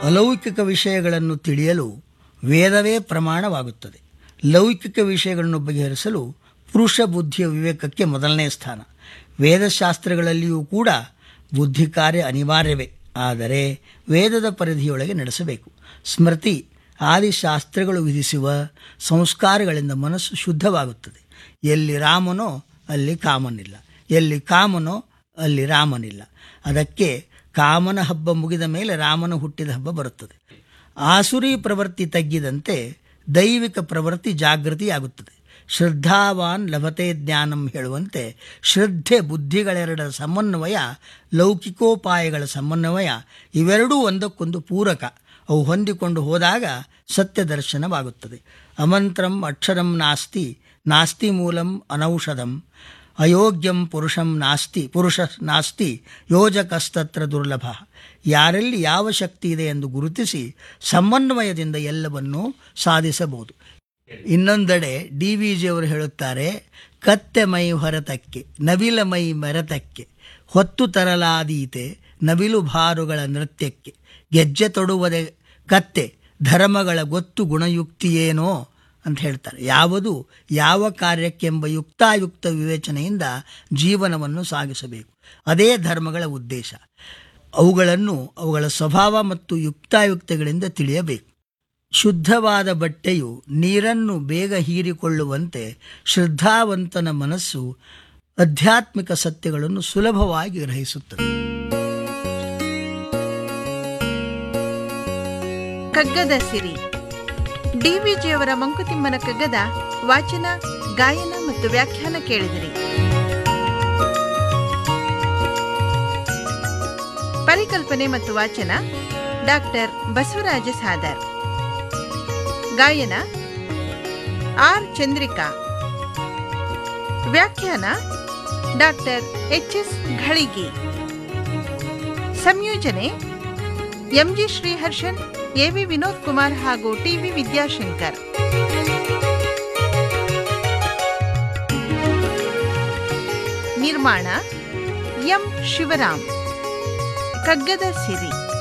ಅಲೌಕಿಕ ವಿಷಯಗಳನ್ನು ತಿಳಿಯಲು ವೇದವೇ ಪ್ರಮಾಣವಾಗುತ್ತದೆ ಲೌಕಿಕ ವಿಷಯಗಳನ್ನು ಬಗೆಹರಿಸಲು ಪುರುಷ ಬುದ್ಧಿಯ ವಿವೇಕಕ್ಕೆ ಮೊದಲನೇ ಸ್ಥಾನ ವೇದಶಾಸ್ತ್ರಗಳಲ್ಲಿಯೂ ಕೂಡ ಬುದ್ಧಿ ಕಾರ್ಯ ಅನಿವಾರ್ಯವೇ ಆದರೆ ವೇದದ ಪರಿಧಿಯೊಳಗೆ ನಡೆಸಬೇಕು ಸ್ಮೃತಿ ಆದಿಶಾಸ್ತ್ರಗಳು ವಿಧಿಸುವ ಸಂಸ್ಕಾರಗಳಿಂದ ಮನಸ್ಸು ಶುದ್ಧವಾಗುತ್ತದೆ ಎಲ್ಲಿ ರಾಮನೋ ಅಲ್ಲಿ ಕಾಮನಿಲ್ಲ ಎಲ್ಲಿ ಕಾಮನೋ ಅಲ್ಲಿ ರಾಮನಿಲ್ಲ ಅದಕ್ಕೆ ಕಾಮನ ಹಬ್ಬ ಮುಗಿದ ಮೇಲೆ ರಾಮನ ಹುಟ್ಟಿದ ಹಬ್ಬ ಬರುತ್ತದೆ ಆಸುರಿ ಪ್ರವೃತ್ತಿ ತಗ್ಗಿದಂತೆ ದೈವಿಕ ಪ್ರವೃತ್ತಿ ಜಾಗೃತಿಯಾಗುತ್ತದೆ ಶ್ರದ್ಧಾವಾನ್ ಲಭತೆ ಜ್ಞಾನಂ ಹೇಳುವಂತೆ ಶ್ರದ್ಧೆ ಬುದ್ಧಿಗಳೆರಡರ ಸಮನ್ವಯ ಲೌಕಿಕೋಪಾಯಗಳ ಸಮನ್ವಯ ಇವೆರಡೂ ಒಂದಕ್ಕೊಂದು ಪೂರಕ ಅವು ಹೊಂದಿಕೊಂಡು ಹೋದಾಗ ಸತ್ಯ ದರ್ಶನವಾಗುತ್ತದೆ ಅಮಂತ್ರಂ ಅಕ್ಷರಂ ನಾಸ್ತಿ ನಾಸ್ತಿ ಮೂಲಂ ಅನೌಷಧಂ ಅಯೋಗ್ಯಂ ಪುರುಷಂ ನಾಸ್ತಿ ಪುರುಷ ನಾಸ್ತಿ ಯೋಜಕಸ್ತತ್ರ ದುರ್ಲಭ ಯಾರಲ್ಲಿ ಯಾವ ಶಕ್ತಿ ಇದೆ ಎಂದು ಗುರುತಿಸಿ ಸಮನ್ವಯದಿಂದ ಎಲ್ಲವನ್ನೂ ಸಾಧಿಸಬಹುದು ಇನ್ನೊಂದೆಡೆ ಡಿ ವಿ ಜಿಯವರು ಹೇಳುತ್ತಾರೆ ಕತ್ತೆ ಮೈ ಹೊರತಕ್ಕೆ ನವಿಲ ಮೈ ಮೆರತಕ್ಕೆ ಹೊತ್ತು ತರಲಾದೀತೆ ನವಿಲು ಭಾರುಗಳ ನೃತ್ಯಕ್ಕೆ ಗೆಜ್ಜೆ ತೊಡುವುದೇ ಕತ್ತೆ ಧರ್ಮಗಳ ಗೊತ್ತು ಗುಣಯುಕ್ತಿಯೇನೋ ಅಂತ ಹೇಳ್ತಾರೆ ಯಾವುದು ಯಾವ ಕಾರ್ಯಕ್ಕೆಂಬ ಯುಕ್ತಾಯುಕ್ತ ವಿವೇಚನೆಯಿಂದ ಜೀವನವನ್ನು ಸಾಗಿಸಬೇಕು ಅದೇ ಧರ್ಮಗಳ ಉದ್ದೇಶ ಅವುಗಳನ್ನು ಅವುಗಳ ಸ್ವಭಾವ ಮತ್ತು ಯುಕ್ತಾಯುಕ್ತಗಳಿಂದ ತಿಳಿಯಬೇಕು ಶುದ್ಧವಾದ ಬಟ್ಟೆಯು ನೀರನ್ನು ಬೇಗ ಹೀರಿಕೊಳ್ಳುವಂತೆ ಶ್ರದ್ಧಾವಂತನ ಮನಸ್ಸು ಆಧ್ಯಾತ್ಮಿಕ ಸತ್ಯಗಳನ್ನು ಸುಲಭವಾಗಿ ಗ್ರಹಿಸುತ್ತದೆ ಕಗ್ಗದ ಸಿರಿ ಡಿವಿಜಿಯವರ ಮಂಕುತಿಮ್ಮನ ಕಗ್ಗದ ವಾಚನ ಗಾಯನ ಮತ್ತು ವ್ಯಾಖ್ಯಾನ ಕೇಳಿದಿರಿ ಪರಿಕಲ್ಪನೆ ಮತ್ತು ವಾಚನ ಡಾಕ್ಟರ್ ಬಸವರಾಜ ಸಾದರ್ ಗಾಯನ ಆರ್ ಚಂದ್ರಿಕಾ ವ್ಯಾಖ್ಯಾನ ಡಾಕ್ಟರ್ ಎಚ್ ಎಸ್ ಘಳಿಗಿ ಸಂಯೋಜನೆ ಎಂಜಿ ಶ್ರೀಹರ್ಷನ್ ಎವಿ ವಿನೋದ್ ಕುಮಾರ್ ಹಾಗೂ ಟಿವಿ ವಿದ್ಯಾಶಂಕರ್ ನಿರ್ಮಾಣ ಎಂ ಶಿವರಾಮ್ ಕಗ್ಗದ ಸಿರಿ